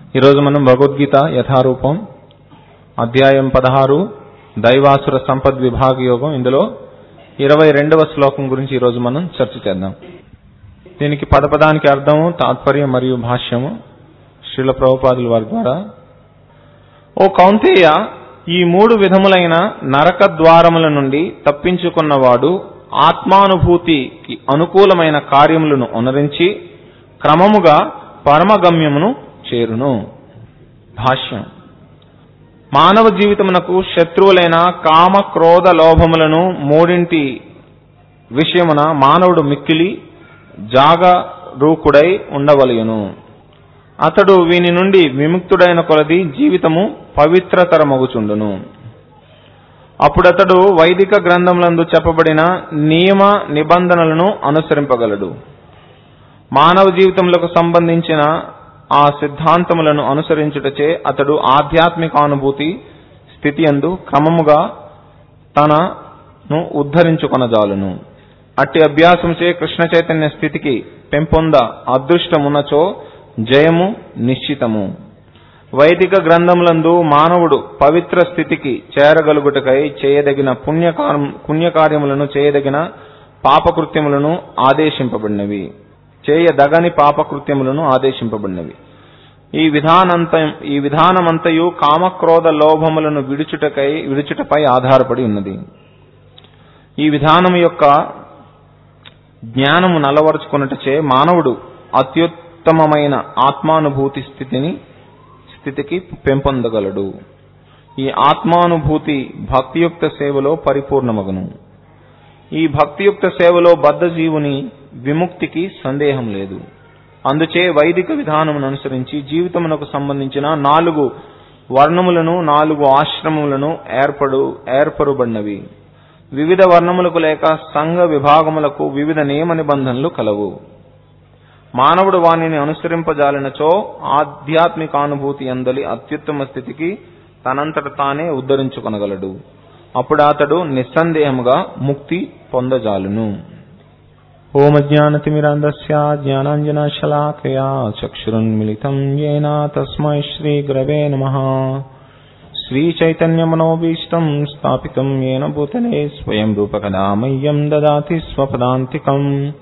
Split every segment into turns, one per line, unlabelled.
ఈరోజు మనం భగవద్గీత యథారూపం అధ్యాయం పదహారు దైవాసుర సంపద్ విభాగ యోగం ఇందులో ఇరవై రెండవ శ్లోకం గురించి ఈరోజు మనం చర్చ చేద్దాం దీనికి పదపదానికి అర్థము తాత్పర్యం మరియు భాష్యము శ్రీల ప్రభుపాదుల వారి ద్వారా ఓ కౌంతేయ ఈ మూడు విధములైన నరక ద్వారముల నుండి తప్పించుకున్నవాడు ఆత్మానుభూతికి అనుకూలమైన కార్యములను అనురించి క్రమముగా పరమగమ్యమును చేరును భాష్యం మానవ జీవితమునకు శత్రువులైన కామ క్రోధ లోభములను మూడింటి విషయమున మానవుడు మిక్కిలి జాగరూకుడై ఉండవలయును అతడు వీని నుండి విముక్తుడైన కొలది జీవితము పవిత్రతరమగుచుండును అప్పుడతడు వైదిక గ్రంథములందు చెప్పబడిన నియమ నిబంధనలను అనుసరింపగలడు మానవ జీవితములకు సంబంధించిన ఆ సిద్ధాంతములను అనుసరించుటచే అతడు ఆధ్యాత్మికానుభూతి స్థితి అందు క్రమముగా తనను ఉద్ధరించుకొనజాలును అట్టి అభ్యాసముచే కృష్ణ చైతన్య స్థితికి పెంపొంద అదృష్టమున్నచో జయము నిశ్చితము వైదిక గ్రంథములందు మానవుడు పవిత్ర స్థితికి చేరగలుగుటకై చేయదగిన పుణ్యకారం పుణ్యకార్యములను చేయదగిన పాపకృత్యములను ఆదేశింపబడినవి చేయదగని పాపకృత్యములను ఆదేశింపబడినవి ఈ విధానంత ఈ విధానమంతయు కామక్రోధ లోభములను విడుచుటకై విడుచుటపై ఆధారపడి ఉన్నది ఈ విధానము యొక్క జ్ఞానము నలవరుచుకున్నటచే మానవుడు అత్యుత్తమమైన ఆత్మానుభూతి స్థితిని స్థితికి పెంపొందగలడు ఈ ఆత్మానుభూతి భక్తియుక్త సేవలో పరిపూర్ణమగును ఈ భక్తియుక్త సేవలో బద్ధజీవుని విముక్తికి సందేహం లేదు అందుచే వైదిక విధానమును అనుసరించి జీవితమునకు సంబంధించిన నాలుగు వర్ణములను నాలుగు ఆశ్రమములను ఏర్పడు ఏర్పరుబడినవి వివిధ వర్ణములకు లేక సంఘ విభాగములకు వివిధ నియమ నిబంధనలు కలవు మానవుడు వానిని అనుసరింపజాలినచో ఆధ్యాత్మికానుభూతి అందలి అత్యుత్తమ స్థితికి తనంతట తానే ఉద్ధరించుకొనగలడు అప్పుడు అతడు నిస్సందేహముగా ముక్తి పొందజాలును ఓమజ్ఞానతిమిరాంధస్య జ్ఞానాంజనశలాకయా చక్షురున్మిళితం येन తస్మై శ్రీగురవే నమః శ్రీచైతన్యమనోభీష్టం స్థాపితం येन భూతలే స్వయం రూపకదా మह्यं దదాతి స్వపదాంతికం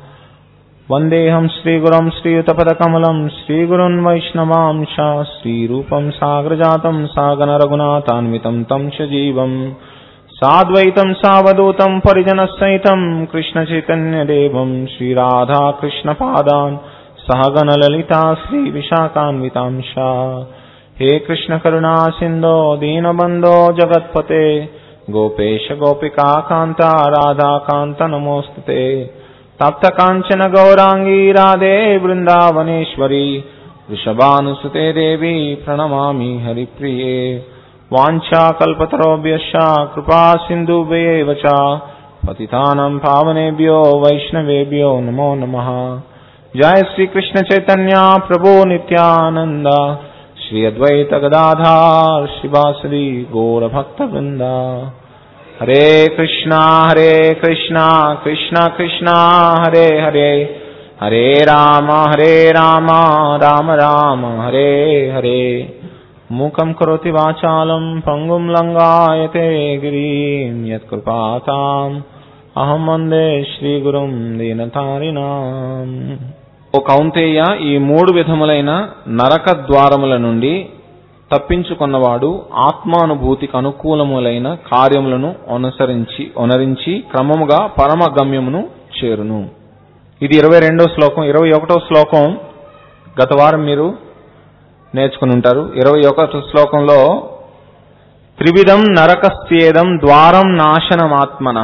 వందేహం శ్రీగురం శ్రీయుతపదకమలం శ్రీగురున్ వైష్ణవాంశ శ్రీరూపం సాగ్రజాతం సాగన రఘునాథాన్వితం తం సజీవం సాద్వైతం సావధూతం పరిజనసహితం కృష్ణచైతన్యదేవం శ్రీరాధాకృష్ణపాదాన్ సహగణలలితా శ్రీవిశాఖాన్వితాంశ హే కృష్ణ కరుణా సింధో దీనబంధో జగత్పతే గోపేశ గోపికాకాంత రాధాకాంత నమోస్తుతే తప్త కాంచన గౌరాంగీ రాధే బృందావనేశ్వరి వృషభానుసుతే దేవి ప్రణమామి హరిప్రియే వాञ्छाकल्पतरोभ्यश्च कृपा सिन्धुभ्येव च पतितानां पावनेभ्यो वैष्णवेभ्यो नमो नमः जय श्री कृष्ण चैतन्य प्रभु नित्यानन्द श्री अद्वैत गदाधार शिवासरी गौरभक्तवृन्द हरे कृष्णा हरे कृष्णा कृष्ण कृष्णा हरे हरे हरे राम हरे राम राम राम हरे हरे మూకం కరోతి వాచాలం పంగుం లంగాయతే గిరీం యత్కృపాతాం అహం వందే శ్రీగురుం దీనతారిణాం ఓ కౌంతేయ ఈ మూడు విధములైన నరక ద్వారముల నుండి తప్పించుకున్నవాడు ఆత్మానుభూతికి అనుకూలములైన కార్యములను అనుసరించి ఒనరించి క్రమముగా పరమ గమ్యమును చేరును ఇది ఇరవై రెండో శ్లోకం ఇరవై ఒకటో శ్లోకం గత వారం మీరు నేర్చుకుని ఉంటారు ఇరవై ఒకటి శ్లోకంలో త్రివిధం నరకస్థేదం ద్వారం నాశనమాత్మన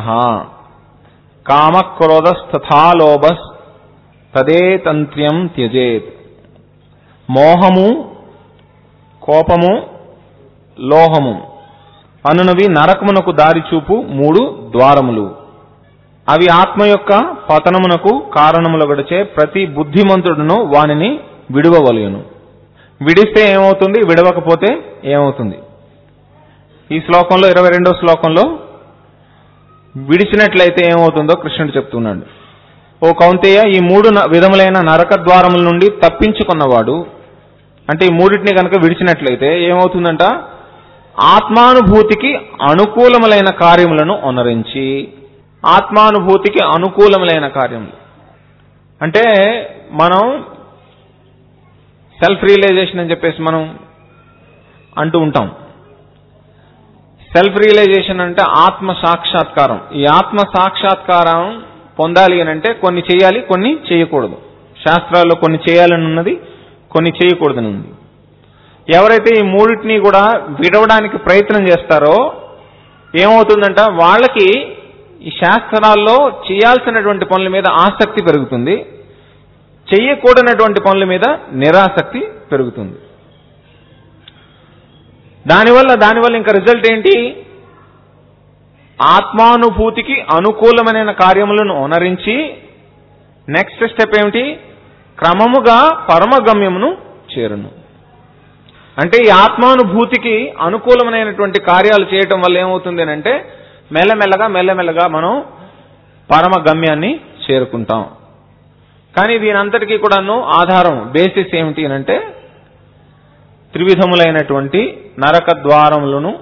కామక్రోధస్తథాలోభస్ తదేతంత్ర్యం త్యజేత్ మోహము కోపము లోహము అనునవి నరకమునకు దారిచూపు మూడు ద్వారములు అవి ఆత్మ యొక్క పతనమునకు కారణములగడచే ప్రతి బుద్ధిమంతుడును వానిని విడువవలయును విడిస్తే ఏమవుతుంది విడవకపోతే ఏమవుతుంది ఈ శ్లోకంలో ఇరవై రెండో శ్లోకంలో విడిచినట్లయితే ఏమవుతుందో కృష్ణుడు చెప్తున్నాడు ఓ కౌంతేయ ఈ మూడు న- విధములైన నరక ద్వారముల నుండి తప్పించుకున్నవాడు అంటే ఈ మూడింటిని కనుక విడిచినట్లయితే ఏమవుతుందంట ఆత్మానుభూతికి అనుకూలములైన కార్యములను ఒనరించి ఆత్మానుభూతికి అనుకూలములైన కార్యములు అంటే మనం సెల్ఫ్ రియలైజేషన్ అని చెప్పేసి మనం అంటూ ఉంటాం సెల్ఫ్ రియలైజేషన్ అంటే ఆత్మ సాక్షాత్కారం ఈ ఆత్మ సాక్షాత్కారం పొందాలి అని అంటే కొన్ని చేయాలి కొన్ని చేయకూడదు శాస్త్రాల్లో కొన్ని చేయాలని ఉన్నది కొన్ని చేయకూడదని ఉంది ఎవరైతే ఈ మూడింటిని కూడా విడవడానికి ప్రయత్నం చేస్తారో ఏమవుతుందంట వాళ్ళకి ఈ శాస్త్రాల్లో చేయాల్సినటువంటి పనుల మీద ఆసక్తి పెరుగుతుంది చెయ్యకూడనటువంటి పనుల మీద నిరాసక్తి పెరుగుతుంది దానివల్ల దానివల్ల ఇంకా రిజల్ట్ ఏంటి ఆత్మానుభూతికి అనుకూలమైన కార్యములను ఓనరించి నెక్స్ట్ స్టెప్ ఏమిటి క్రమముగా పరమగమ్యమును చేరును అంటే ఈ ఆత్మానుభూతికి అనుకూలమైనటువంటి కార్యాలు చేయటం వల్ల ఏమవుతుంది అని అంటే మెల్లమెల్లగా మెల్లమెల్లగా మనం పరమ గమ్యాన్ని చేరుకుంటాం కానీ దీని అంతటికీ కూడాను ఆధారం బేసిస్ ఏమిటి అని అంటే త్రివిధములైనటువంటి నరక ద్వారములను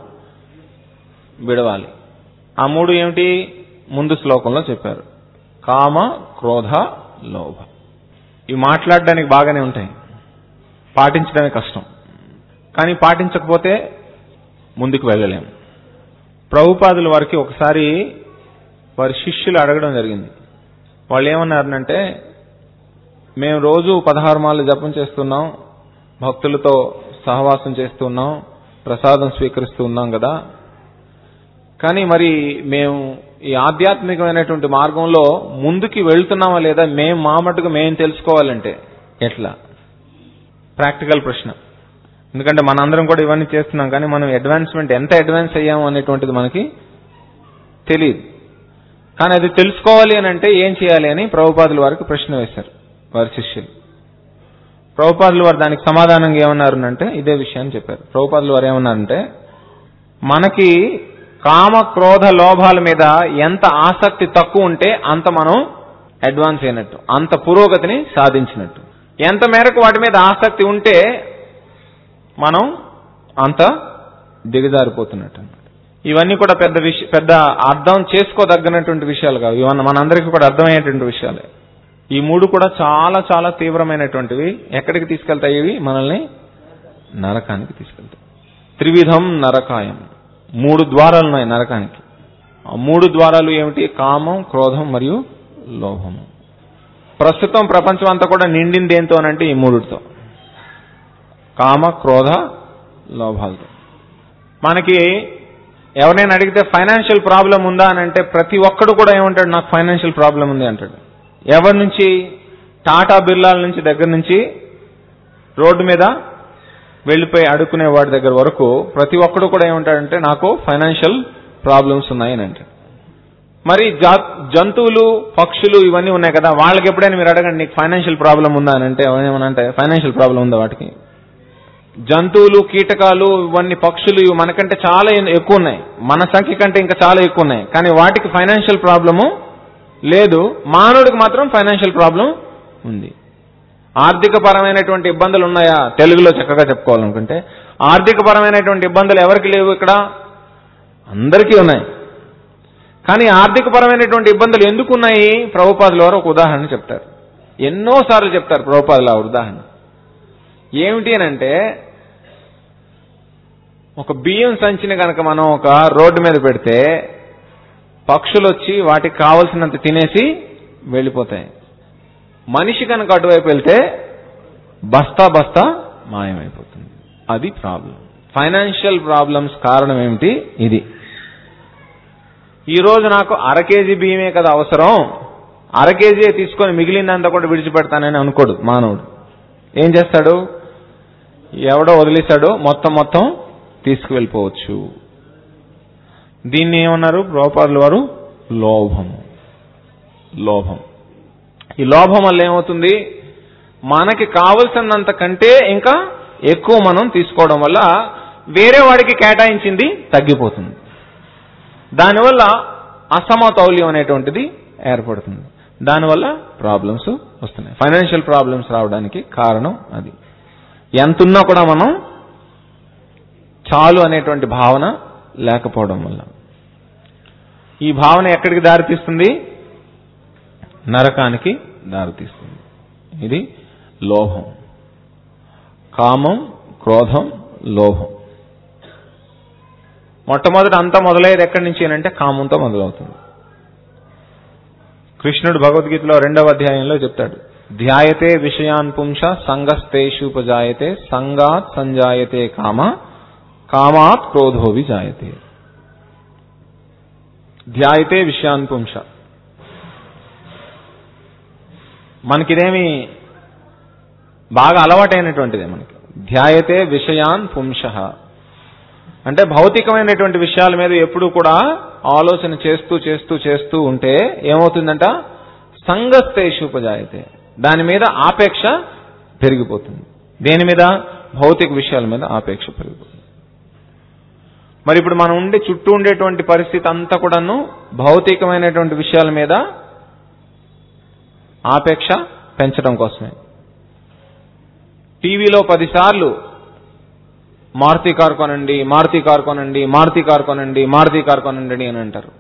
విడవాలి ఆ మూడు ఏమిటి ముందు శ్లోకంలో చెప్పారు కామ క్రోధ లోభ ఇవి మాట్లాడడానికి బాగానే ఉంటాయి పాటించడమే కష్టం కానీ పాటించకపోతే ముందుకు వెళ్ళలేం ప్రభుపాదుల వారికి ఒకసారి వారి శిష్యులు అడగడం జరిగింది వాళ్ళు ఏమన్నారంటే మేము రోజు పదహారు మాలు జపం చేస్తున్నాం భక్తులతో సహవాసం చేస్తున్నాం ప్రసాదం స్వీకరిస్తూ ఉన్నాం కదా కానీ మరి మేము ఈ ఆధ్యాత్మికమైనటువంటి మార్గంలో ముందుకి వెళ్తున్నామా లేదా మేము మా మటుకు మేము తెలుసుకోవాలంటే ఎట్లా ప్రాక్టికల్ ప్రశ్న ఎందుకంటే మనందరం కూడా ఇవన్నీ చేస్తున్నాం కానీ మనం అడ్వాన్స్మెంట్ ఎంత అడ్వాన్స్ అయ్యాము అనేటువంటిది మనకి తెలియదు కానీ అది తెలుసుకోవాలి అని అంటే ఏం చేయాలి అని ప్రభుపాదుల వారికి ప్రశ్న వేశారు వారి శిష్యులు ప్రభుపాదులు వారు దానికి సమాధానంగా ఏమన్నారు అంటే ఇదే విషయాన్ని చెప్పారు ప్రభుపాదులు వారు ఏమన్నారంటే మనకి కామ క్రోధ లోభాల మీద ఎంత ఆసక్తి తక్కువ ఉంటే అంత మనం అడ్వాన్స్ అయినట్టు అంత పురోగతిని సాధించినట్టు ఎంత మేరకు వాటి మీద ఆసక్తి ఉంటే మనం అంత దిగజారిపోతున్నట్టు అన్నమాట ఇవన్నీ కూడా పెద్ద విష పెద్ద అర్థం చేసుకోదగ్గనటువంటి విషయాలు కావు ఇవన్నీ మనందరికీ కూడా అర్థమయ్యేటువంటి విషయాలే ఈ మూడు కూడా చాలా చాలా తీవ్రమైనటువంటివి ఎక్కడికి తీసుకెళ్తాయి ఇవి మనల్ని నరకానికి తీసుకెళ్తాయి త్రివిధం నరకాయం మూడు ద్వారాలు ఉన్నాయి నరకానికి ఆ మూడు ద్వారాలు ఏమిటి కామం క్రోధం మరియు లోభము ప్రస్తుతం ప్రపంచం అంతా కూడా నిండింది ఏంతో అంటే ఈ మూడుతో కామ క్రోధ లోభాలతో మనకి ఎవరైనా అడిగితే ఫైనాన్షియల్ ప్రాబ్లం ఉందా అని అంటే ప్రతి ఒక్కడు కూడా ఏమంటాడు నాకు ఫైనాన్షియల్ ప్రాబ్లం ఉంది అంటాడు ఎవరి నుంచి టాటా బిర్లాల నుంచి దగ్గర నుంచి రోడ్డు మీద వెళ్ళిపోయి అడుక్కునే వాడి దగ్గర వరకు ప్రతి ఒక్కడు కూడా ఏమంటాడంటే నాకు ఫైనాన్షియల్ ప్రాబ్లమ్స్ ఉన్నాయని అంటాడు మరి జంతువులు పక్షులు ఇవన్నీ ఉన్నాయి కదా వాళ్ళకి ఎప్పుడైనా మీరు అడగండి నీకు ఫైనాన్షియల్ ప్రాబ్లం ఉందా అని అంటే ఏమనంటే ఫైనాన్షియల్ ప్రాబ్లం ఉందా వాటికి జంతువులు కీటకాలు ఇవన్నీ పక్షులు ఇవి మనకంటే చాలా ఎక్కువ ఉన్నాయి మన సంఖ్య కంటే ఇంకా చాలా ఎక్కువ ఉన్నాయి కానీ వాటికి ఫైనాన్షియల్ ప్రాబ్లము లేదు మానవుడికి మాత్రం ఫైనాన్షియల్ ప్రాబ్లం ఉంది ఆర్థిక పరమైనటువంటి ఇబ్బందులు ఉన్నాయా తెలుగులో చక్కగా చెప్పుకోవాలనుకుంటే ఆర్థిక పరమైనటువంటి ఇబ్బందులు ఎవరికి లేవు ఇక్కడ అందరికీ ఉన్నాయి కానీ ఆర్థిక పరమైనటువంటి ఇబ్బందులు ఎందుకు ఉన్నాయి ప్రభుపాదుల వారు ఒక ఉదాహరణ చెప్తారు ఎన్నోసార్లు చెప్తారు ప్రభుపాదుల ఉదాహరణ ఏమిటి అని అంటే ఒక బియ్యం సంచిని కనుక మనం ఒక రోడ్డు మీద పెడితే పక్షులు వచ్చి వాటికి కావలసినంత తినేసి వెళ్ళిపోతాయి మనిషి కనుక అటువైపు వెళ్తే బస్తా బస్తా మాయమైపోతుంది అది ప్రాబ్లం ఫైనాన్షియల్ ప్రాబ్లమ్స్ కారణం ఏమిటి ఇది ఈరోజు నాకు అర కేజీ బియ్యమే కదా అవసరం అర కేజీ తీసుకొని మిగిలిందంతా కూడా విడిచిపెడతానని అనుకోడు మానవుడు ఏం చేస్తాడు ఎవడో వదిలేశాడో మొత్తం మొత్తం తీసుకువెళ్ళిపోవచ్చు దీన్ని ఏమన్నారు ప్రోపాదుల వారు లోభము లోభం ఈ లోభం వల్ల ఏమవుతుంది మనకి కావలసినంత కంటే ఇంకా ఎక్కువ మనం తీసుకోవడం వల్ల వేరే వాడికి కేటాయించింది తగ్గిపోతుంది దానివల్ల అసమతౌల్యం అనేటువంటిది ఏర్పడుతుంది దానివల్ల ప్రాబ్లమ్స్ వస్తున్నాయి ఫైనాన్షియల్ ప్రాబ్లమ్స్ రావడానికి కారణం అది ఎంతున్నా కూడా మనం చాలు అనేటువంటి భావన లేకపోవడం వల్ల ఈ భావన ఎక్కడికి దారితీస్తుంది నరకానికి దారితీస్తుంది ఇది లోభం కామం క్రోధం లోభం మొట్టమొదటి అంతా మొదలయ్యేది ఎక్కడి నుంచి అంటే కామంతో మొదలవుతుంది కృష్ణుడు భగవద్గీతలో రెండవ అధ్యాయంలో చెప్తాడు ధ్యాయతే విషయాన్ పుంస సంగస్తేషుపజాయతే సంగాత్ సంజాయతే కామ కామాత్ క్రోధో విజాయతే ధ్యాయతే విషయాన్ పుంస మనకిదేమి బాగా అలవాటైనటువంటిదే మనకి ధ్యాయతే విషయాన్ పుంస అంటే భౌతికమైనటువంటి విషయాల మీద ఎప్పుడు కూడా ఆలోచన చేస్తూ చేస్తూ చేస్తూ ఉంటే ఏమవుతుందంట సంగస్తేషుపజాయతే దాని మీద ఆపేక్ష పెరిగిపోతుంది దేని మీద భౌతిక విషయాల మీద ఆపేక్ష పెరిగిపోతుంది మరి ఇప్పుడు మనం ఉండే చుట్టూ ఉండేటువంటి పరిస్థితి అంతా కూడాను భౌతికమైనటువంటి విషయాల మీద ఆపేక్ష పెంచడం కోసమే టీవీలో పదిసార్లు మారుతి కార్ కొనండి మారుతి కార్ కొనండి మారుతి కార్ కొనండి మారుతి కార్ కొనండి అని అంటారు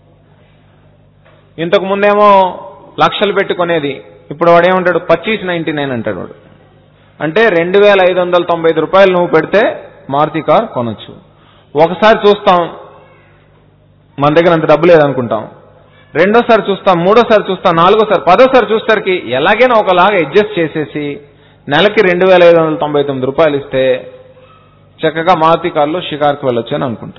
ఇంతకు ముందేమో లక్షలు పెట్టుకునేది ఇప్పుడు వాడు ఏమంటాడు పచ్చీస్ నైన్టీ నైన్ అంటాడు వాడు అంటే రెండు వేల ఐదు వందల తొంభై ఐదు రూపాయలు నువ్వు పెడితే మారుతి కార్ కొనొచ్చు ఒకసారి చూస్తాం మన దగ్గర అంత డబ్బు లేదనుకుంటాం రెండోసారి చూస్తాం మూడోసారి చూస్తాం నాలుగోసారి పదోసారి చూసేసరికి ఎలాగైనా ఒకలాగా అడ్జస్ట్ చేసేసి నెలకి రెండు వేల ఐదు వందల తొంభై తొమ్మిది రూపాయలు ఇస్తే చక్కగా మారుతి కార్లో షికార్కి వెళ్ళొచ్చు అని అనుకుంటాం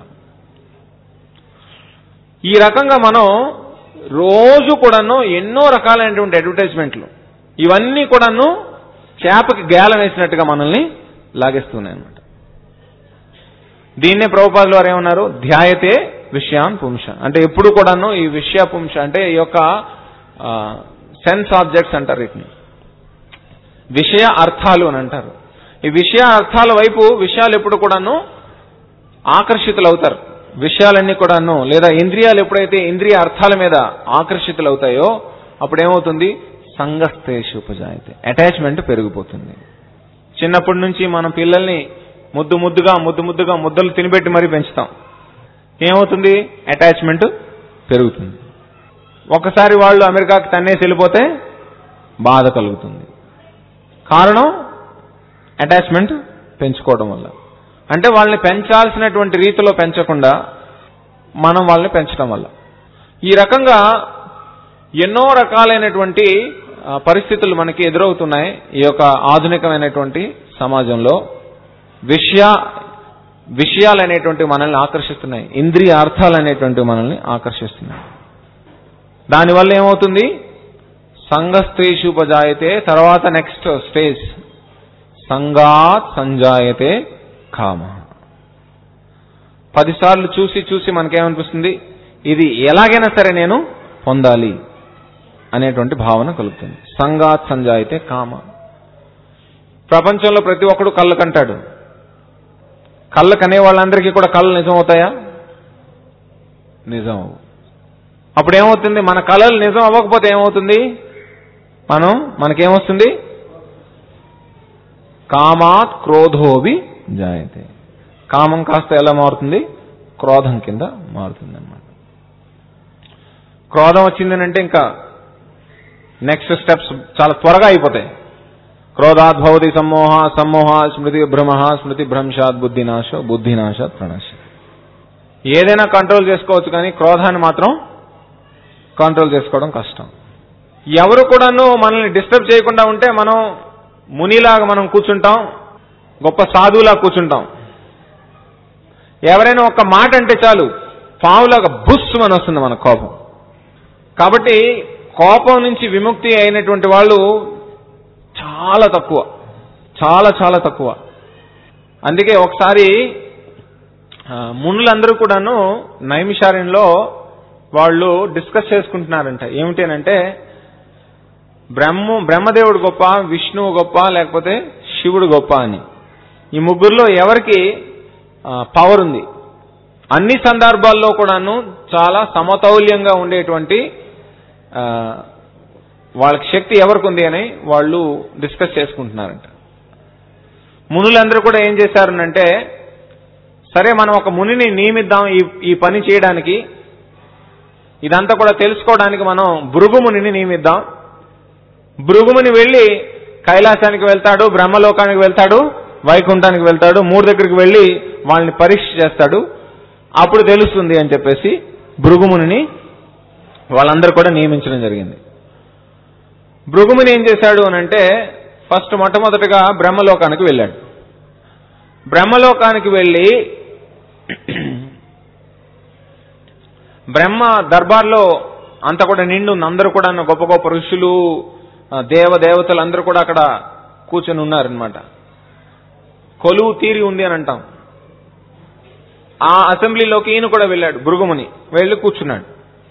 ఈ రకంగా మనం రోజు కూడాను ఎన్నో రకాలైనటువంటి అడ్వర్టైజ్మెంట్లు ఇవన్నీ కూడాను చేపకి గేలం వేసినట్టుగా మనల్ని లాగేస్తున్నాయి అనమాట దీన్నే ప్రభుపాదులు వారు ఏమన్నారు ధ్యాయతే విషయాన్ పుంస అంటే ఎప్పుడు కూడాను ఈ విషయ పుంస అంటే ఈ యొక్క సెన్స్ ఆబ్జెక్ట్స్ అంటారు వీటిని విషయ అర్థాలు అని అంటారు ఈ విషయ అర్థాల వైపు విషయాలు ఎప్పుడు కూడాను ఆకర్షితులు అవుతారు విషయాలన్నీ కూడాను లేదా ఇంద్రియాలు ఎప్పుడైతే ఇంద్రియ అర్థాల మీద ఆకర్షితులు అవుతాయో అప్పుడు ఏమవుతుంది సంగస్తేషు ఉపజాయితే అటాచ్మెంట్ పెరిగిపోతుంది చిన్నప్పటి నుంచి మనం పిల్లల్ని ముద్దు ముద్దుగా ముద్దు ముద్దుగా ముద్దలు తినిపెట్టి మరీ పెంచుతాం ఏమవుతుంది అటాచ్మెంట్ పెరుగుతుంది ఒకసారి వాళ్ళు అమెరికాకి తన్నేసి వెళ్ళిపోతే బాధ కలుగుతుంది కారణం అటాచ్మెంట్ పెంచుకోవడం వల్ల అంటే వాళ్ళని పెంచాల్సినటువంటి రీతిలో పెంచకుండా మనం వాళ్ళని పెంచడం వల్ల ఈ రకంగా ఎన్నో రకాలైనటువంటి ఆ, పరిస్థితులు మనకి ఎదురవుతున్నాయి ఈ యొక్క ఆధునికమైనటువంటి సమాజంలో విషయ విషయాలు అనేటువంటివి మనల్ని ఆకర్షిస్తున్నాయి ఇంద్రియ అర్థాలు అనేటువంటివి మనల్ని ఆకర్షిస్తున్నాయి దానివల్ల ఏమవుతుంది సంఘస్త్రీషుపజాయతే తర్వాత నెక్స్ట్ స్టేజ్ సంగాత్ సంజాయతే కామ పదిసార్లు చూసి చూసి మనకేమనిపిస్తుంది ఇది ఎలాగైనా సరే నేను పొందాలి అనేటువంటి భావన కలుగుతుంది సంగాత్ సంజాయితే కామ ప్రపంచంలో ప్రతి ఒక్కడు కళ్ళు కంటాడు కళ్ళు కనే వాళ్ళందరికీ కూడా కళ్ళు నిజం అవుతాయా నిజం అవ్వవు. అప్పుడు ఏమవుతుంది మన కళలు నిజం అవ్వకపోతే ఏమవుతుంది మనం మనకేమొస్తుంది కామాత్ క్రోధోవి జాయతే కామం కాస్త ఎలా మారుతుంది క్రోధం కింద మారుతుంది అన్నమాట క్రోధం వచ్చిందని అంటే ఇంకా నెక్స్ట్ స్టెప్స్ చాలా త్వరగా అయిపోతాయి క్రోధాత్ భవతి సమ్మోహ సమ్మోహ స్మృతి భ్రమ స్మృతి భ్రంశాత్ బుద్ధినాశ బుద్ధినాశాత్ ప్రణశ ఏదైనా కంట్రోల్ చేసుకోవచ్చు కానీ క్రోధాన్ని మాత్రం కంట్రోల్ చేసుకోవడం కష్టం ఎవరు కూడాను మనల్ని డిస్టర్బ్ చేయకుండా ఉంటే మనం మునిలాగా మనం కూర్చుంటాం గొప్ప సాధువులా కూర్చుంటాం ఎవరైనా ఒక మాట అంటే చాలు పావులాగా బుస్ అని వస్తుంది మన కోపం కాబట్టి కోపం నుంచి విముక్తి అయినటువంటి వాళ్ళు చాలా తక్కువ చాలా చాలా తక్కువ అందుకే ఒకసారి ఆ, మునులందరూ కూడాను నైమిషారణ్యంలో వాళ్ళు డిస్కస్ చేసుకుంటున్నారంట ఏమిటి అని అంటే బ్రహ్మ బ్రహ్మదేవుడు గొప్ప విష్ణువు గొప్ప లేకపోతే శివుడు గొప్ప అని ఈ ముగ్గురులో ఎవరికి పవర్ ఉంది అన్ని సందర్భాల్లో కూడాను చాలా సమతౌల్యంగా ఉండేటువంటి ఆ, వాళ్ళకి శక్తి ఎవరికి ఉంది అని వాళ్ళు డిస్కస్ చేసుకుంటున్నారంట మునులందరూ కూడా ఏం చేశారనంటే సరే మనం ఒక మునిని నియమిద్దాం ఈ ఈ పని చేయడానికి ఇదంతా కూడా తెలుసుకోవడానికి మనం భృగుమునిని నియమిద్దాం భృగుముని వెళ్ళి కైలాసానికి వెళ్తాడు బ్రహ్మలోకానికి వెళ్తాడు వైకుంఠానికి వెళ్తాడు మూడు దగ్గరికి వెళ్ళి వాళ్ళని పరీక్ష చేస్తాడు అప్పుడు తెలుస్తుంది అని చెప్పేసి భృగుమునిని వాళ్ళందరూ కూడా నియమించడం జరిగింది భృగుముని ఏం చేశాడు అని అంటే ఫస్ట్ మొట్టమొదటిగా బ్రహ్మలోకానికి వెళ్ళాడు బ్రహ్మలోకానికి వెళ్ళి బ్రహ్మ దర్బార్లో అంతా కూడా నిండు ఉంది అందరూ కూడా గొప్ప గొప్ప ఋషులు ఆ, దేవ దేవతలు అందరూ కూడా అక్కడ కూర్చొని ఉన్నారనమాట కొలువు తీరి ఉంది అని అంటాం ఆ అసెంబ్లీలోకి ఈయన కూడా వెళ్ళాడు భృగుముని వెళ్ళి కూర్చున్నాడు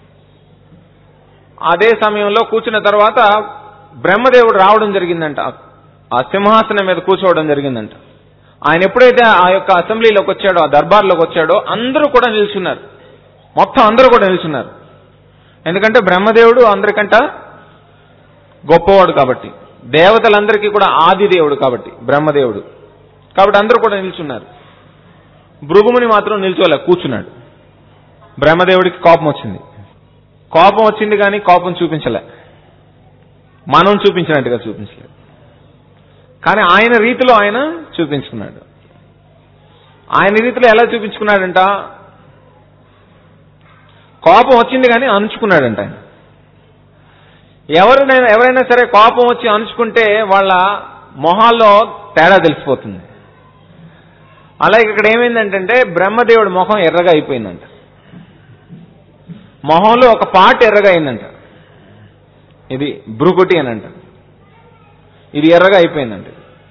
అదే సమయంలో కూర్చున్న తర్వాత బ్రహ్మదేవుడు రావడం జరిగిందంట ఆ సింహాసనం మీద కూర్చోవడం జరిగిందంట ఆయన ఎప్పుడైతే ఆ యొక్క అసెంబ్లీలోకి వచ్చాడో ఆ దర్బార్లోకి వచ్చాడో అందరూ కూడా నిల్చున్నారు మొత్తం అందరూ కూడా నిల్చున్నారు ఎందుకంటే బ్రహ్మదేవుడు అందరికంట గొప్పవాడు కాబట్టి దేవతలందరికీ కూడా ఆది దేవుడు కాబట్టి బ్రహ్మదేవుడు కాబట్టి అందరూ కూడా నిల్చున్నారు భృగుముని మాత్రం నిల్చోలే కూర్చున్నాడు బ్రహ్మదేవుడికి కోపం వచ్చింది కోపం వచ్చింది కానీ కోపం చూపించలే మనం చూపించినట్టుగా చూపించలేదు కానీ ఆయన రీతిలో ఆయన చూపించుకున్నాడు ఆయన రీతిలో ఎలా చూపించుకున్నాడంట కోపం వచ్చింది కానీ అణుచుకున్నాడంట ఆయన ఎవరినైనా ఎవరైనా సరే కోపం వచ్చి అణుచుకుంటే వాళ్ళ మొహాల్లో తేడా తెలిసిపోతుంది అలాగే ఇక్కడ ఏమైందంటే బ్రహ్మదేవుడి మొహం ఎర్రగా అయిపోయిందంట మొహంలో ఒక పార్ట్ ఎర్రగా అయిందంట ఇది బ్రుకుటి అని అంట ఇది ఎర్రగా అయిపోయిందంట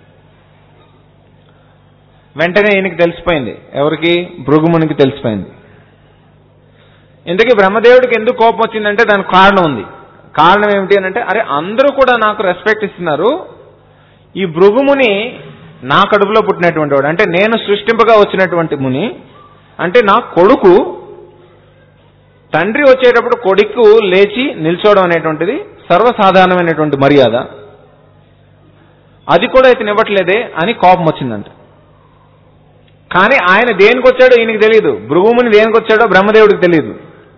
వెంటనే ఈయనకి తెలిసిపోయింది ఎవరికి భృగుమునికి తెలిసిపోయింది ఇంతకీ బ్రహ్మదేవుడికి ఎందుకు కోపం వచ్చిందంటే దానికి కారణం ఉంది కారణం ఏమిటి అని అంటే అరే అందరూ కూడా నాకు రెస్పెక్ట్ ఇస్తున్నారు ఈ భృగుముని నా కడుపులో పుట్టినటువంటి వాడు అంటే నేను సృష్టింపగా వచ్చినటువంటి ముని అంటే నా కొడుకు తండ్రి వచ్చేటప్పుడు కొడుకు లేచి నిల్చోవడం అనేటువంటిది సర్వసాధారణమైనటువంటి మర్యాద అది కూడా ఇతను ఇవ్వట్లేదే అని కోపం వచ్చిందంట కానీ ఆయన దేనికి వచ్చాడో ఈయనకి తెలియదు భృగుముని దేనికి వచ్చాడో బ్రహ్మదేవుడికి తెలియదు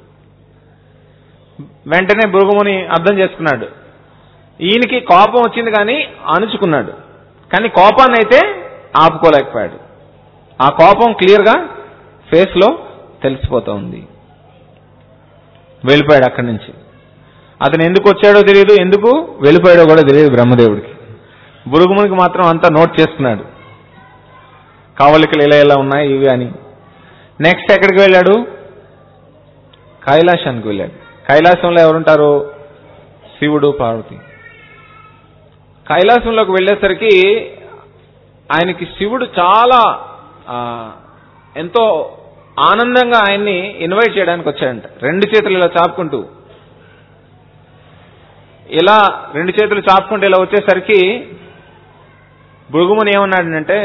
వెంటనే భృగుముని అర్థం చేసుకున్నాడు ఈయనకి కోపం వచ్చింది కానీ అణుచుకున్నాడు కానీ కోపాన్ని అయితే ఆపుకోలేకపోయాడు ఆ కోపం క్లియర్గా ఫేస్లో తెలిసిపోతా ఉంది వెళ్ళిపోయాడు అక్కడి నుంచి అతను ఎందుకు వచ్చాడో తెలియదు ఎందుకు వెళ్ళిపోయాడో కూడా తెలియదు బ్రహ్మదేవుడికి భృగుమునికి మాత్రం అంతా నోట్ చేసుకున్నాడు కావలికలు ఇలా ఇలా ఉన్నాయి ఇవి అని నెక్స్ట్ ఎక్కడికి వెళ్ళాడు కైలాసానికి వెళ్ళాడు కైలాసంలో ఎవరుంటారు శివుడు పార్వతి కైలాసంలోకి వెళ్ళేసరికి ఆయనకి శివుడు చాలా ఆ, ఎంతో ఆనందంగా ఆయన్ని ఇన్వైట్ చేయడానికి వచ్చాడంట రెండు చేతులు ఇలా చాపుకుంటూ ఇలా రెండు చేతులు చాపుకుంటూ ఇలా వచ్చేసరికి భృగుముని ఏమన్నాడంటే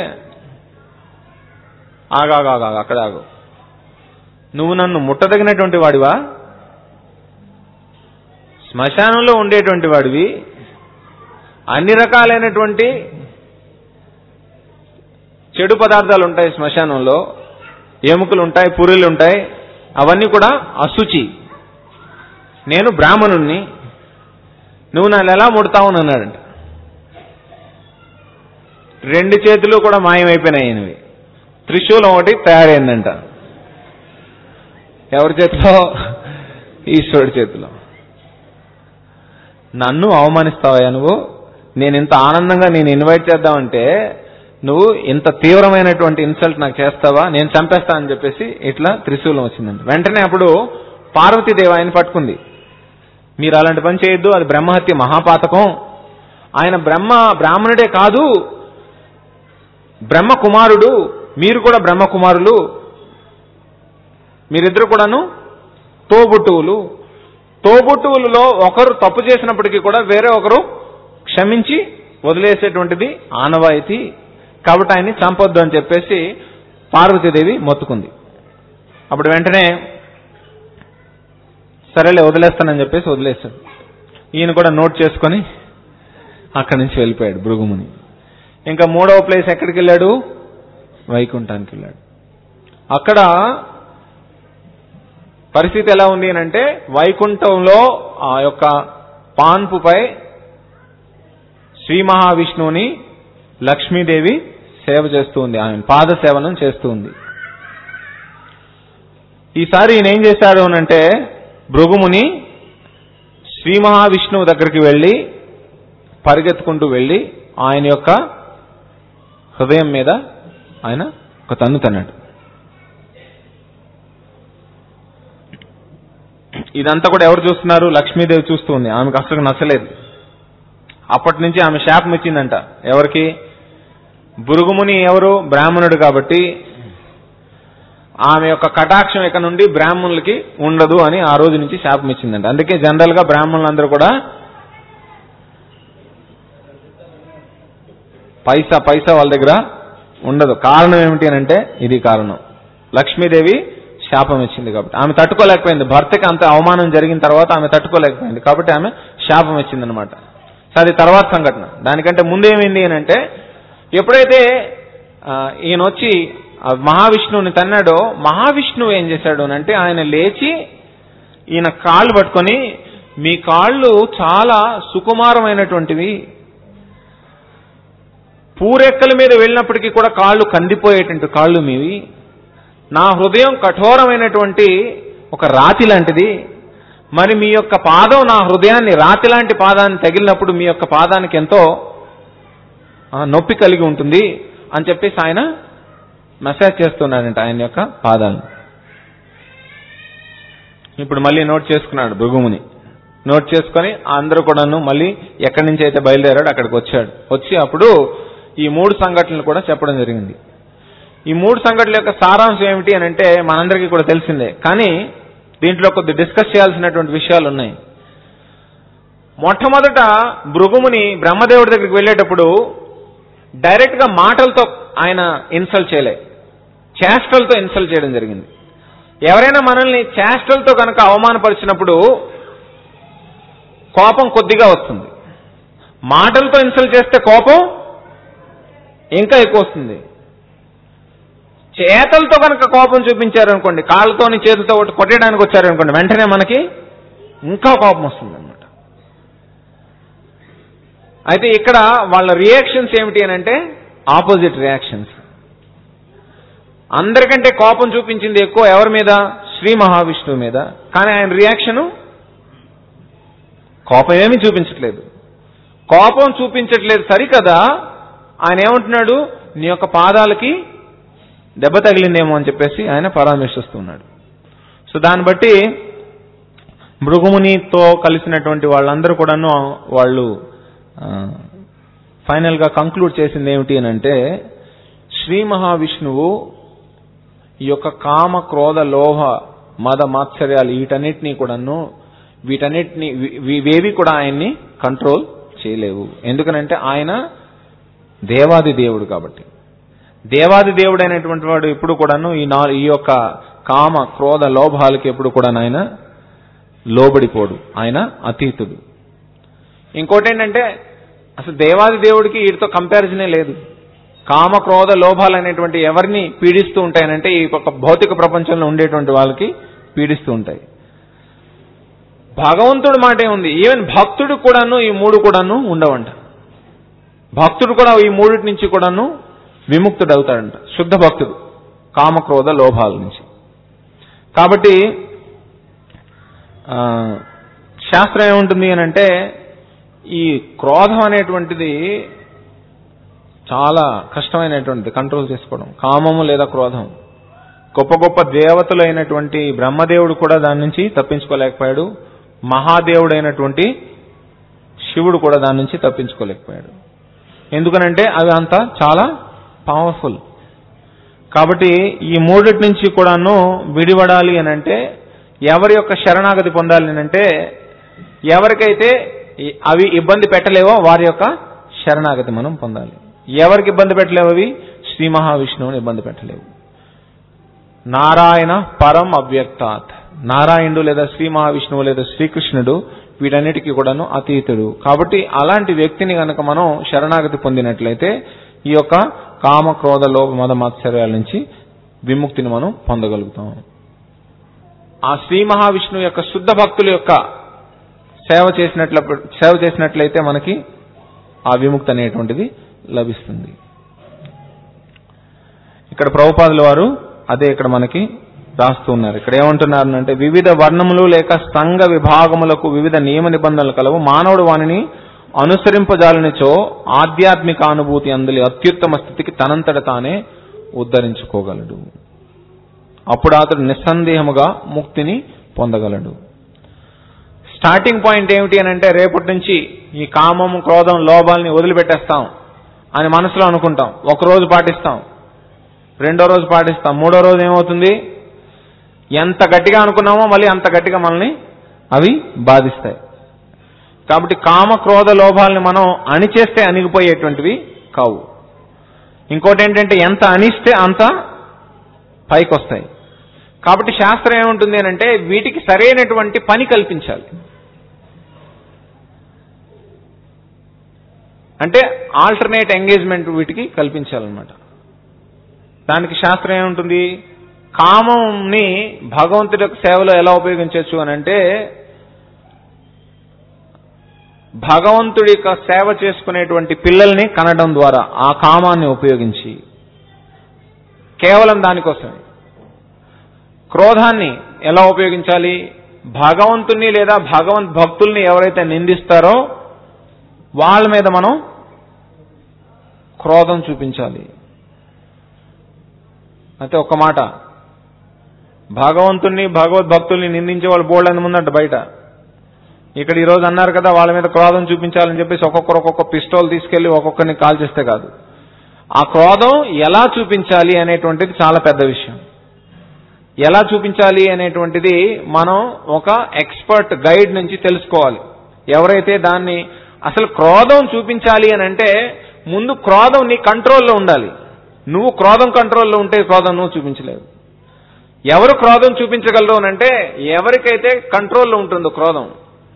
ఆగాగా అక్కడ ఆగు నువ్వు నన్ను ముట్టదగినటువంటి వాడివా శ్మశానంలో ఉండేటువంటి వాడివి అన్ని రకాలైనటువంటి చెడు పదార్థాలు ఉంటాయి శ్మశానంలో ఎముకలు ఉంటాయి పురులు ఉంటాయి అవన్నీ కూడా అశుచి నేను బ్రాహ్మణుణ్ణి నువ్వు నన్ను ఎలా ముడతావు అని అన్నాడంట రెండు చేతులు కూడా మాయమైపోయినాయి ఈయనవి త్రిశూలం ఒకటి తయారైందంట ఎవరి చేతిలో ఈశ్వరుడి చేతిలో నన్ను అవమానిస్తావా నువ్వు నేను ఇంత ఆనందంగా నేను ఇన్వైట్ చేద్దామంటే నువ్వు ఇంత తీవ్రమైనటువంటి ఇన్సల్ట్ నాకు చేస్తావా నేను చంపేస్తా అని చెప్పేసి ఇట్లా త్రిశూలం వచ్చిందంట వెంటనే అప్పుడు పార్వతీదేవి ఆయన పట్టుకుంది మీరు అలాంటి పని చేయొద్దు అది బ్రహ్మహత్య మహాపాతకం ఆయన బ్రహ్మ బ్రాహ్మణుడే కాదు బ్రహ్మ కుమారుడు మీరు కూడా బ్రహ్మ కుమారులు మీరిద్దరు కూడాను తోబుట్టువులు తోబుట్టువులలో ఒకరు తప్పు చేసినప్పటికీ కూడా వేరే ఒకరు క్షమించి వదిలేసేటువంటిది ఆనవాయితీ కాబట్టి ఆయన్ని చంపొద్దు అని చెప్పేసి పార్వతీదేవి మొత్తుకుంది అప్పుడు వెంటనే సరేలే వదిలేస్తానని చెప్పేసి వదిలేశాడు ఈయన కూడా నోట్ చేసుకొని అక్కడి నుంచి వెళ్ళిపోయాడు భృగుముని ఇంకా మూడవ ప్లేస్ ఎక్కడికి వెళ్ళాడు వైకుంఠానికి వెళ్ళాడు అక్కడ పరిస్థితి ఎలా ఉంది అని అంటే వైకుంఠంలో ఆ యొక్క పాన్పుపై శ్రీ మహావిష్ణువుని లక్ష్మీదేవి సేవ చేస్తూ ఉంది ఆయన పాద సేవనం చేస్తూ ఉంది ఈసారి ఈయన ఏం చేశాడు అనంటే భృగుముని శ్రీ మహావిష్ణువు దగ్గరికి వెళ్ళి పరిగెత్తుకుంటూ వెళ్ళి ఆయన యొక్క హృదయం మీద ఆయన ఒక తన్ను తన్నాడు ఇదంతా కూడా ఎవరు చూస్తున్నారు లక్ష్మీదేవి చూస్తూ ఉంది ఆమెకు అసలు నచ్చలేదు అప్పటి నుంచి ఆమె శాపం ఇచ్చిందంట ఎవరికి భృగుముని ఎవరు బ్రాహ్మణుడు కాబట్టి ఆమె యొక్క కటాక్షం ఇక నుండి బ్రాహ్మణులకి ఉండదు అని ఆ రోజు నుంచి శాపం ఇచ్చిందంట అందుకే జనరల్ గా బ్రాహ్మణులందరూ కూడా పైసా పైసా వాళ్ళ దగ్గర ఉండదు కారణం ఏమిటి అని అంటే ఇది కారణం లక్ష్మీదేవి శాపం ఇచ్చింది కాబట్టి ఆమె తట్టుకోలేకపోయింది భర్తకి అంత అవమానం జరిగిన తర్వాత ఆమె తట్టుకోలేకపోయింది కాబట్టి ఆమె శాపం ఇచ్చింది అనమాట అది తర్వాత సంఘటన దానికంటే ముందేమైంది అని అంటే ఎప్పుడైతే ఆ, ఈయన వచ్చి ఆ మహావిష్ణువుని తన్నాడో మహావిష్ణువు ఏం చేశాడు అని అంటే ఆయన లేచి ఈయన కాళ్ళు పట్టుకొని మీ కాళ్ళు చాలా సుకుమారమైనటువంటివి పూరెక్కల మీద వెళ్ళినప్పటికీ కూడా కాళ్ళు కందిపోయేటువంటి కాళ్ళు మీవి నా హృదయం కఠోరమైనటువంటి ఒక రాతి లాంటిది మరి మీ యొక్క పాదం నా హృదయాన్ని రాతి లాంటి పాదాన్ని తగిలినప్పుడు మీ యొక్క పాదానికి ఎంతో ఆ, నొప్పి కలిగి ఉంటుంది అని చెప్పేసి ఆయన మెసేజ్ చేస్తున్నాడంట ఆయన యొక్క పాదాలను ఇప్పుడు మళ్ళీ నోట్ చేసుకున్నాడు భృగుముని నోట్ చేసుకొని అందరూ కూడాను మళ్ళీ ఎక్కడి నుంచి అయితే బయలుదేరాడు అక్కడికి వచ్చాడు వచ్చి అప్పుడు ఈ మూడు సంఘటనలు కూడా చెప్పడం జరిగింది ఈ మూడు సంఘటనల యొక్క సారాంశం ఏమిటి అని అంటే మనందరికీ కూడా తెలిసిందే కానీ దీంట్లో కొద్ది డిస్కస్ చేయాల్సినటువంటి విషయాలు ఉన్నాయి మొట్టమొదట భృగుముని బ్రహ్మదేవుడి దగ్గరికి వెళ్ళేటప్పుడు డైరెక్ట్ గా మాటలతో ఆయన ఇన్సల్ట్ చేయలే చేష్టలతో ఇన్సల్ట్ చేయడం జరిగింది ఎవరైనా మనల్ని చేష్టలతో కనుక అవమానపరిచినప్పుడు కోపం కొద్దిగా వస్తుంది మాటలతో ఇన్సల్ట్ చేస్తే కోపం ఇంకా ఎక్కువ వస్తుంది చేతలతో కనుక కోపం చూపించారనుకోండి కాళ్ళతోని చేతులతో ఒకటి కొట్టడానికి వచ్చారనుకోండి వెంటనే మనకి ఇంకా కోపం వస్తుంది అనమాట అయితే ఇక్కడ వాళ్ళ రియాక్షన్స్ ఏమిటి అని అంటే ఆపోజిట్ రియాక్షన్స్ అందరికంటే కోపం చూపించింది ఎక్కువ ఎవరి మీద శ్రీ మహావిష్ణువు మీద కానీ ఆయన రియాక్షను కోపం ఏమీ చూపించట్లేదు కోపం చూపించట్లేదు సరికదా ఆయన ఏమంటున్నాడు నీ యొక్క పాదాలకి దెబ్బ తగిలిందేమో అని చెప్పేసి ఆయన పరామర్శిస్తున్నాడు సో దాన్ని బట్టి మృగుమునితో కలిసినటువంటి వాళ్ళందరూ కూడాను వాళ్ళు ఫైనల్ గా కంక్లూడ్ చేసింది ఏమిటి అని అంటే శ్రీ మహావిష్ణువు ఈ యొక్క కామ క్రోధ లోహ మద మాత్సర్యాలు వీటన్నిటినీ కూడాను వీటన్నిటిని ఇవేవి కూడా ఆయన్ని కంట్రోల్ చేయలేవు ఎందుకనంటే ఆయన దేవాది దేవుడు కాబట్టి దేవాది దేవుడు అయినటువంటి వాడు ఎప్పుడు కూడాను ఈ నా ఈ యొక్క కామ క్రోధ లోభాలకి ఎప్పుడు కూడా ఆయన లోబడిపోడు ఆయన అతీతుడు ఇంకోటి ఏంటంటే అసలు దేవాది దేవుడికి వీటితో కంపారిజనే లేదు కామ క్రోధ లోభాలు అనేటువంటి ఎవరిని పీడిస్తూ ఉంటాయనంటే ఈ యొక్క భౌతిక ప్రపంచంలో ఉండేటువంటి వాళ్ళకి పీడిస్తూ ఉంటాయి భగవంతుడు మాటే ఉంది ఈవెన్ భక్తుడు కూడాను ఈ మూడు కూడాను ఉండవంట భక్తుడు కూడా ఈ మూడిటి నుంచి కూడాను విముక్తుడు అవుతాడంట శుద్ధ భక్తుడు కామక్రోధ లోభాల నుంచి కాబట్టి ఆ, శాస్త్రం ఏముంటుంది అని అంటే ఈ క్రోధం అనేటువంటిది చాలా కష్టమైనటువంటిది కంట్రోల్ చేసుకోవడం కామము లేదా క్రోధం గొప్ప గొప్ప దేవతలు అయినటువంటి బ్రహ్మదేవుడు కూడా దాని నుంచి తప్పించుకోలేకపోయాడు మహాదేవుడైనటువంటి శివుడు కూడా దాని నుంచి తప్పించుకోలేకపోయాడు ఎందుకనంటే అవి అంతా చాలా పవర్ఫుల్ కాబట్టి ఈ మూడిటి నుంచి కూడాను విడిపడాలి అని అంటే ఎవరి యొక్క శరణాగతి పొందాలి అని అంటే ఎవరికైతే ఈ- అవి ఇబ్బంది పెట్టలేవో వారి యొక్క శరణాగతి మనం పొందాలి ఎవరికి ఇబ్బంది పెట్టలేవు అవి శ్రీ మహావిష్ణువుని ఇబ్బంది పెట్టలేవు నారాయణ పరం అవ్యక్తాత్ నారాయణుడు లేదా శ్రీ మహావిష్ణువు లేదా శ్రీకృష్ణుడు వీటన్నిటికీ కూడాను అతీతుడు కాబట్టి అలాంటి వ్యక్తిని గనక మనం శరణాగతి పొందినట్లయితే ఈ యొక్క కామ క్రోధ లోభ మద మాత్సర్యాల నుంచి విముక్తిని మనం పొందగలుగుతాం ఆ శ్రీ మహావిష్ణువు యొక్క శుద్ధ భక్తుల యొక్క సేవ చేసినట్ల సేవ చేసినట్లయితే మనకి ఆ విముక్తి అనేటువంటిది లభిస్తుంది ఇక్కడ ప్రభుపాదుల వారు అదే ఇక్కడ మనకి రాస్తూ ఉన్నారు ఇక్కడ ఏమంటున్నారు అంటే వివిధ వర్ణములు లేక సంఘ విభాగములకు వివిధ నియమ నిబంధనలు కలవు మానవుడు వానిని అనుసరింపజాలనిచో ఆధ్యాత్మిక అనుభూతి అందులో అత్యుత్తమ స్థితికి తనంతట తానే ఉద్ధరించుకోగలడు అప్పుడు అతడు నిస్సందేహముగా ముక్తిని పొందగలడు స్టార్టింగ్ పాయింట్ ఏమిటి అని అంటే రేపటి నుంచి ఈ కామం క్రోధం లోభాల్ని వదిలిపెట్టేస్తాం అని మనసులో అనుకుంటాం ఒక రోజు పాటిస్తాం రెండో రోజు పాటిస్తాం మూడో రోజు ఏమవుతుంది ఎంత గట్టిగా అనుకున్నామో మళ్ళీ అంత గట్టిగా మనల్ని అవి బాధిస్తాయి కాబట్టి కామ క్రోధ లోభాలని మనం అణిచేస్తే అణిగిపోయేటువంటివి కావు ఇంకోటి ఏంటంటే ఎంత అనిస్తే అంత పైకి వస్తాయి కాబట్టి శాస్త్రం ఏముంటుంది అని అంటే వీటికి సరైనటువంటి పని కల్పించాలి అంటే ఆల్టర్నేట్ ఎంగేజ్మెంట్ వీటికి కల్పించాలన్నమాట దానికి శాస్త్రం ఏముంటుంది కామంని భగవంతుడి యొక్క సేవలో ఎలా ఉపయోగించవచ్చు అని అంటే భగవంతుడి యొక్క సేవ చేసుకునేటువంటి పిల్లల్ని కనడం ద్వారా ఆ కామాన్ని ఉపయోగించి కేవలం దానికోసమే క్రోధాన్ని ఎలా ఉపయోగించాలి భగవంతుణ్ణి లేదా భగవంత్ భక్తుల్ని ఎవరైతే నిందిస్తారో వాళ్ళ మీద మనం క్రోధం చూపించాలి అయితే ఒక్క మాట భగవంతుణ్ణి భగవద్భక్తుల్ని నిందించే వాళ్ళు బోల్డ్ అని ముందంట బయట ఇక్కడ ఈ రోజు అన్నారు కదా వాళ్ళ మీద క్రోధం చూపించాలని చెప్పేసి ఒక్కొక్కరు ఒక్కొక్క పిస్టోల్ తీసుకెళ్లి ఒక్కొక్కరిని కాల్ చేస్తే కాదు ఆ క్రోధం ఎలా చూపించాలి అనేటువంటిది చాలా పెద్ద విషయం ఎలా చూపించాలి అనేటువంటిది మనం ఒక ఎక్స్పర్ట్ గైడ్ నుంచి తెలుసుకోవాలి ఎవరైతే దాన్ని అసలు క్రోధం చూపించాలి అని అంటే ముందు క్రోధం నీ కంట్రోల్లో ఉండాలి నువ్వు క్రోధం కంట్రోల్లో ఉంటే క్రోధం నువ్వు చూపించలేవు ఎవరు క్రోధం చూపించగలరు అని అంటే ఎవరికైతే కంట్రోల్లో ఉంటుందో క్రోధం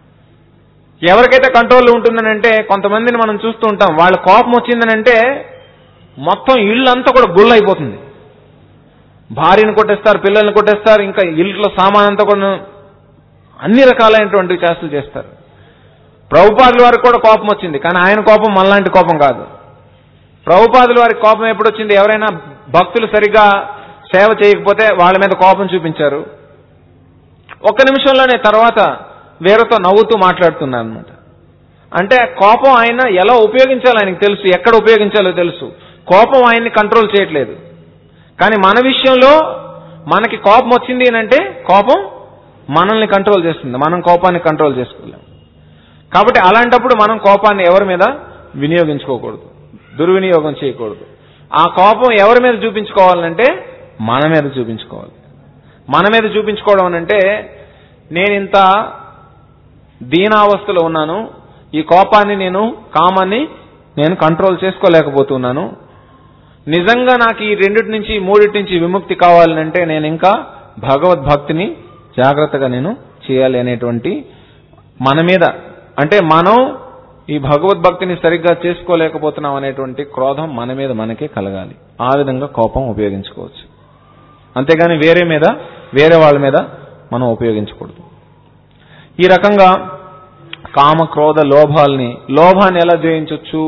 ఎవరికైతే కంట్రోల్లో ఉంటుందని అంటే కొంతమందిని మనం చూస్తూ ఉంటాం వాళ్ళ కోపం వచ్చిందని అంటే మొత్తం ఇల్లు అంతా కూడా గుళ్ళు అయిపోతుంది భార్యను కొట్టేస్తారు పిల్లల్ని కొట్టేస్తారు ఇంకా ఇల్లులో సామాన్ అంతా కూడా అన్ని రకాలైనటువంటి చేష్టలు చేస్తారు ప్రభుపాదుల వారికి కూడా కోపం వచ్చింది కానీ ఆయన కోపం మనలాంటి కోపం కాదు ప్రభుపాదుల వారికి కోపం ఎప్పుడు వచ్చింది ఎవరైనా భక్తులు సరిగ్గా సేవ చేయకపోతే వాళ్ళ మీద కోపం చూపించారు ఒక్క నిమిషంలోనే తర్వాత వేరేతో నవ్వుతూ మాట్లాడుతున్నారు అనమాట అంటే కోపం ఆయన ఎలా ఉపయోగించాలో ఆయనకు తెలుసు ఎక్కడ ఉపయోగించాలో తెలుసు కోపం ఆయన్ని కంట్రోల్ చేయట్లేదు కానీ మన విషయంలో మనకి కోపం వచ్చింది అని అంటే కోపం మనల్ని కంట్రోల్ చేస్తుంది మనం కోపాన్ని కంట్రోల్ చేసుకోలేం కాబట్టి అలాంటప్పుడు మనం కోపాన్ని ఎవరి మీద వినియోగించుకోకూడదు దుర్వినియోగం చేయకూడదు ఆ కోపం ఎవరి మీద చూపించుకోవాలంటే మన మీద చూపించుకోవాలి మన మీద చూపించుకోవడం అంటే నేను ఇంత దీనావస్థలో ఉన్నాను ఈ కోపాన్ని నేను కామాన్ని నేను కంట్రోల్ చేసుకోలేకపోతున్నాను నిజంగా నాకు ఈ రెండిటి నుంచి మూడింటి నుంచి విముక్తి కావాలంటే నేను ఇంకా భగవద్భక్తిని జాగ్రత్తగా నేను చేయాలి అనేటువంటి మన మీద అంటే మనం ఈ భగవద్భక్తిని సరిగ్గా చేసుకోలేకపోతున్నాం అనేటువంటి క్రోధం మన మీద మనకే కలగాలి ఆ విధంగా కోపం ఉపయోగించుకోవచ్చు అంతేగాని వేరే మీద వేరే వాళ్ళ మీద మనం ఉపయోగించకూడదు ఈ రకంగా కామ క్రోధ లోభాల్ని లోభాన్ని ఎలా జయించవచ్చు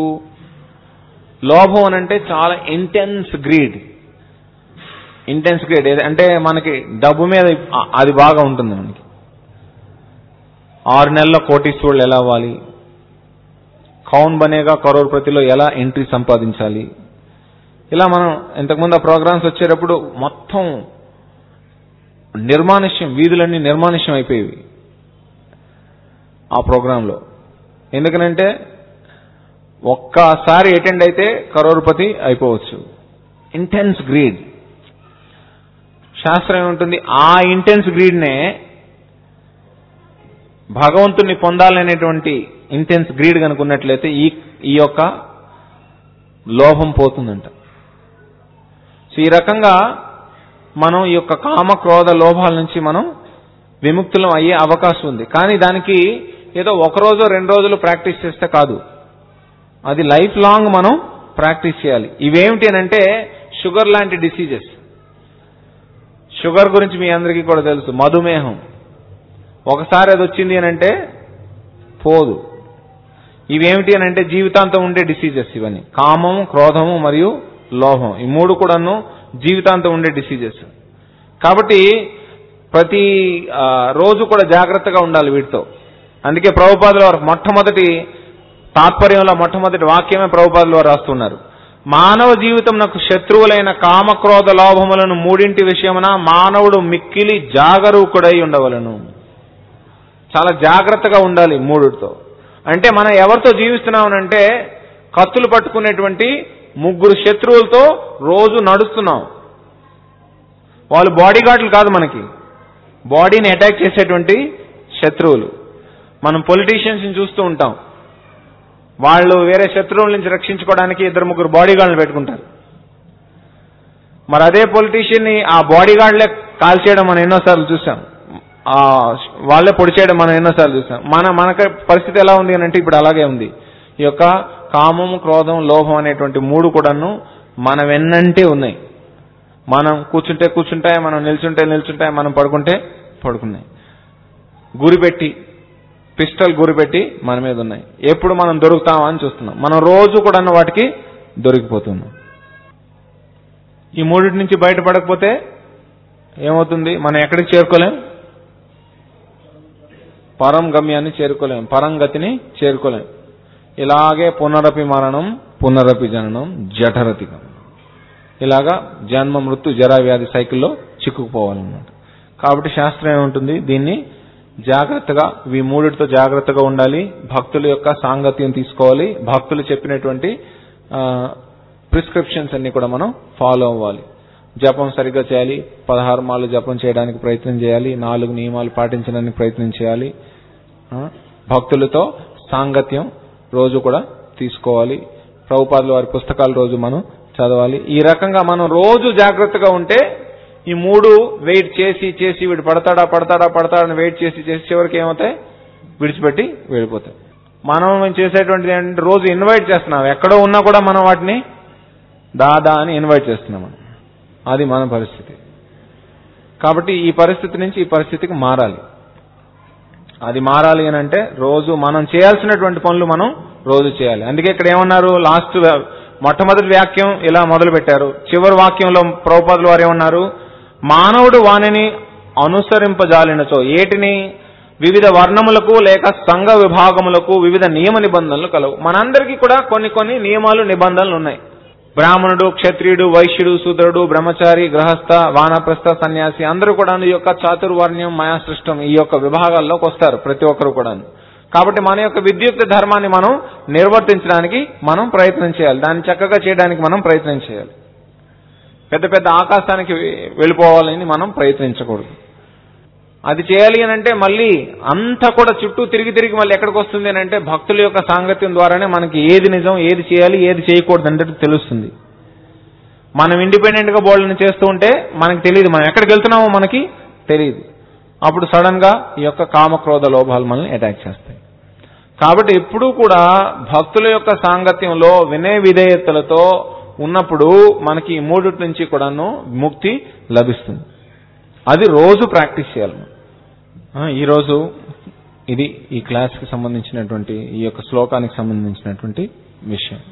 లోభం అని అంటే చాలా ఇంటెన్స్ గ్రీడ్ ఇంటెన్స్ గ్రీడ్ అంటే మనకి డబ్బు మీద అది బాగా ఉంటుంది మనకి ఆరు నెలల కోటీశ్వరులు ఎలా అవ్వాలి కౌన్ బనేగా కరోర్ ప్రతిలో ఎలా ఎంట్రీ సంపాదించాలి ఇలా మనం ఇంతకుముందు ఆ ప్రోగ్రామ్స్ వచ్చేటప్పుడు మొత్తం నిర్మానుష్యం వీధులన్నీ నిర్మానుష్యం అయిపోయేవి ఆ ప్రోగ్రాంలో ఎందుకనంటే ఒక్కసారి అటెండ్ అయితే కరోర్పతి అయిపోవచ్చు ఇంటెన్స్ గ్రీడ్ శాస్త్రం ఏముంటుంది ఆ ఇంటెన్స్ గ్రీడ్నే భగవంతుని పొందాలనేటువంటి ఇంటెన్స్ గ్రీడ్ కనుకున్నట్లయితే ఈ ఈ యొక్క లోభం పోతుందంట సో ఈ రకంగా మనం ఈ యొక్క కామ క్రోధ లోభాల నుంచి మనం విముక్తులం అయ్యే అవకాశం ఉంది కానీ దానికి ఏదో ఒక రోజు రెండు రోజులు ప్రాక్టీస్ చేస్తే కాదు అది లైఫ్ లాంగ్ మనం ప్రాక్టీస్ చేయాలి ఇవేమిటి అని అంటే షుగర్ లాంటి డిసీజెస్ షుగర్ గురించి మీ అందరికీ కూడా తెలుసు మధుమేహం ఒకసారి అది వచ్చింది అని అంటే పోదు ఇవేమిటి అని అంటే జీవితాంతం ఉండే డిసీజెస్ ఇవన్నీ కామము క్రోధము మరియు లోభం ఈ మూడు కూడాను జీవితాంతం ఉండే డిసీజెస్ కాబట్టి ప్రతి ఆ, రోజు కూడా జాగ్రత్తగా ఉండాలి వీటితో అందుకే ప్రభుపాదుల వారు మొట్టమొదటి తాత్పర్యంలో మొట్టమొదటి వాక్యమే ప్రభుపాదుల వారు రాస్తున్నారు మానవ జీవితం నాకు శత్రువులైన కామక్రోధ లోభములను మూడింటి విషయమున మానవుడు మిక్కిలి జాగరూకుడై ఉండవలను చాలా జాగ్రత్తగా ఉండాలి మూడుతో అంటే మనం ఎవరితో జీవిస్తున్నామనంటే కత్తులు పట్టుకునేటువంటి ముగ్గురు శత్రువులతో రోజు నడుస్తున్నాం వాళ్ళు బాడీ గార్డులు కాదు మనకి బాడీని అటాక్ చేసేటువంటి శత్రువులు మనం పొలిటీషియన్స్ చూస్తూ ఉంటాం వాళ్ళు వేరే శత్రువుల నుంచి రక్షించుకోవడానికి ఇద్దరు ముగ్గురు బాడీ గార్డులు పెట్టుకుంటారు మరి అదే పొలిటీషియన్ ని ఆ బాడీ గార్డులే కాల్ చేయడం మనం ఎన్నోసార్లు చూసాం ఆ వాళ్ళే పొడి చేయడం మనం ఎన్నోసార్లు చూసాం మన మనకి పరిస్థితి ఎలా ఉంది అని అంటే ఇప్పుడు అలాగే ఉంది ఈ యొక్క కామం క్రోధం లోభం అనేటువంటి మూడు కూడాను మన వెన్నంటే ఉన్నాయి మనం కూర్చుంటే కూర్చుంటాయి మనం నిల్చుంటే నిల్చుంటాయి మనం పడుకుంటే పడుకున్నాయి గురిపెట్టి పిస్టల్ గురిపెట్టి మన మీద ఉన్నాయి ఎప్పుడు మనం దొరుకుతామా అని చూస్తున్నాం మనం రోజు కూడా వాటికి దొరికిపోతున్నాం ఈ మూడింటి నుంచి బయటపడకపోతే ఏమవుతుంది మనం ఎక్కడికి చేరుకోలేం పరం గమ్యాన్ని చేరుకోలేం పరం గతిని చేరుకోలేం ఇలాగే పునరపి మరణం పునరపి జననం జఠరతి గమనం ఇలాగా జన్మ మృత్యు జరా వ్యాధి సైకిల్లో చిక్కుకుపోవాలన్నమాట కాబట్టి శాస్త్రం ఏముంటుంది దీన్ని జాగ్రత్తగా ఈ మూడిటితో జాగ్రత్తగా ఉండాలి భక్తుల యొక్క సాంగత్యం తీసుకోవాలి భక్తులు చెప్పినటువంటి ప్రిస్క్రిప్షన్స్ అన్ని కూడా మనం ఫాలో అవ్వాలి జపం సరిగ్గా చేయాలి పదహారు మాలు జపం చేయడానికి ప్రయత్నం చేయాలి నాలుగు నియమాలు పాటించడానికి ప్రయత్నం చేయాలి ఆ, భక్తులతో సాంగత్యం రోజు కూడా తీసుకోవాలి ప్రభుపాదుల వారి పుస్తకాలు రోజు మనం చదవాలి ఈ రకంగా మనం రోజు జాగ్రత్తగా ఉంటే ఈ మూడు వెయిట్ చేసి చేసి వీడు పడతాడా పడతాడా పడతాడని వెయిట్ చేసి చేసి చివరికి ఏమవుతాయి విడిచిపెట్టి వెళ్ళిపోతాయి మనం చేసేటువంటిది ఏంటంటే రోజు ఇన్వైట్ చేస్తున్నాం ఎక్కడో ఉన్నా కూడా మనం వాటిని దాదా అని ఇన్వైట్ చేస్తున్నాం మనం. అది మన పరిస్థితి కాబట్టి ఈ పరిస్థితి నుంచి ఈ పరిస్థితికి మారాలి అది మారాలి అని అంటే రోజు మనం చేయాల్సినటువంటి పనులు మనం రోజు చేయాలి అందుకే ఇక్కడ ఏమన్నారు లాస్ట్ మొట్టమొదటి వాక్యం ఇలా మొదలు పెట్టారు చివరి వాక్యంలో ప్రభుపాదుల వారు ఏమన్నారు మానవుడు వానిని అనుసరింపజాలినచో ఏటిని వివిధ వర్ణములకు లేక సంఘ విభాగములకు వివిధ నియమ నిబంధనలు కలవు మనందరికీ కూడా కొన్ని కొన్ని నియమాలు నిబంధనలు ఉన్నాయి బ్రాహ్మణుడు క్షత్రియుడు వైశ్యుడు శూద్రుడు బ్రహ్మచారి గృహస్థ వానప్రస్థ సన్యాసి అందరూ కూడా ఈ యొక్క చాతుర్వర్ణ్యం మాయా సృష్టం ఈ యొక్క విభాగాల్లోకి వస్తారు ప్రతి ఒక్కరు కూడా కాబట్టి మన యొక్క విద్యుక్త ధర్మాన్ని మనం నిర్వర్తించడానికి మనం ప్రయత్నం చేయాలి దాన్ని చక్కగా చేయడానికి మనం ప్రయత్నం చేయాలి పెద్ద పెద్ద ఆకాశానికి వెళ్ళిపోవాలని మనం ప్రయత్నించకూడదు అది చేయాలి అని అంటే మళ్ళీ అంతా కూడా చుట్టూ తిరిగి తిరిగి మళ్ళీ ఎక్కడికి వస్తుంది అని అంటే భక్తుల యొక్క సాంగత్యం ద్వారానే మనకి ఏది నిజం ఏది చేయాలి ఏది చేయకూడదు అంటే తెలుస్తుంది మనం ఇండిపెండెంట్ గా బోల్డ్ని చేస్తూ ఉంటే మనకి తెలియదు మనం ఎక్కడికి వెళ్తున్నామో మనకి తెలియదు అప్పుడు సడన్ గా ఈ యొక్క కామక్రోధ లోభాలు మనల్ని అటాక్ చేస్తాయి కాబట్టి ఎప్పుడూ కూడా భక్తుల యొక్క సాంగత్యంలో వినయ విధేయతలతో ఉన్నప్పుడు మనకి ఈ మూడిటి నుంచి కూడాను ముక్తి లభిస్తుంది అది రోజు ప్రాక్టీస్ చేయాలి మనం. ఆ, ఈరోజు ఇది ఈ క్లాస్కి సంబంధించినటువంటి ఈ యొక్క శ్లోకానికి సంబంధించినటువంటి విషయం